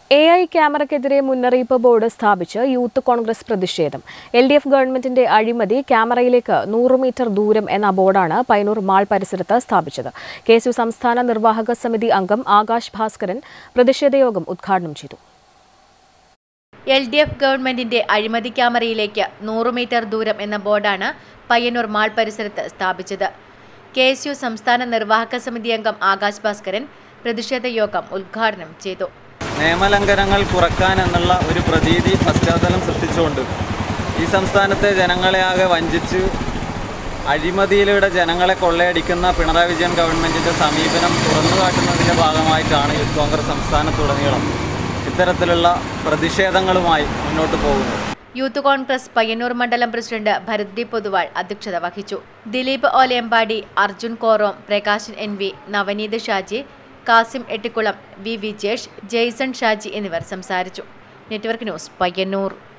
A I ക്യാമറയ്ക്കെതിരെ മുന്നറിയിപ്പ് board സ്ഥാപിച്ച് youth Congress പ്രതിഷേധം എൽ ഡി എഫ് ഗവൺമെന്റിന്റെ അഴിമതി ക്യാമറയിലേക്ക് നൂറ് മീറ്റർ ദൂരം എന്ന ബോർഡാണ് പയ്യന്നൂർ മാൾ പരിസരത്ത് സ്ഥാപിച്ചത് കെ എസ് യു സംസ്ഥാന നിർവാഹക സമിതി അംഗം ആകാശ് ഭാസ്കരൻ പ്രതിഷേധയോഗം ഉദ്ഘാടനം ചെയ്തു എൽ ഡി എഫ് ഗവൺമെന്റിന്റെ അഴിമതി ക്യാമറയിലേക്ക് നൂറ് മീറ്റർ ദൂരം എന്ന ബോർഡാണ് പയ്യന്നൂർ മാൾ പരിസരത്ത് സ്ഥാപിച്ചത് കെ എസ് യു സംസ്ഥാന നിർവാഹക സമിതി അംഗം ആകാശ് ഭാസ്കരൻ പ്രതിഷേധ യോഗം ഉദ്ഘാടനം ചെയ്തു നിയമലംഘനങ്ങൾ കുറക്കാൻ എന്നുള്ള ഒരു പ്രതീതി പശ്ചാത്തലം സൃഷ്ടിച്ചുകൊണ്ട് ഈ സംസ്ഥാനത്തെ ജനങ്ങളെ ആകെ വഞ്ചിച്ച് അഴിമതിയിലൂടെ ജനങ്ങളെ കൊള്ളയടിക്കുന്ന പിണറായി വിജയൻ ഗവൺമെൻറ്റിൻ്റെ സമീപനം തുറന്നു കാട്ടുന്നതിൻ്റെ ഭാഗമായിട്ടാണ് യൂത്ത് കോൺഗ്രസ് സംസ്ഥാനത്തുടനീളം ഇത്തരത്തിലുള്ള പ്രതിഷേധങ്ങളുമായി മുന്നോട്ട് പോകുന്നത് യൂത്ത് കോൺഗ്രസ് പയ്യന്നൂർ മണ്ഡലം പ്രസിഡന്റ് ഭരത്ദി പൊതുവാൾ അധ്യക്ഷത വഹിച്ചു Dileep Olayampadi Arjun Korom Prakashan N V Navaneeth Shaji Kasim Ettikkulam V Vijesh Jaison Shaji എന്നിവർ സംസാരിച്ചു നെറ്റ്വർക്ക് ന്യൂസ് പയ്യന്നൂർ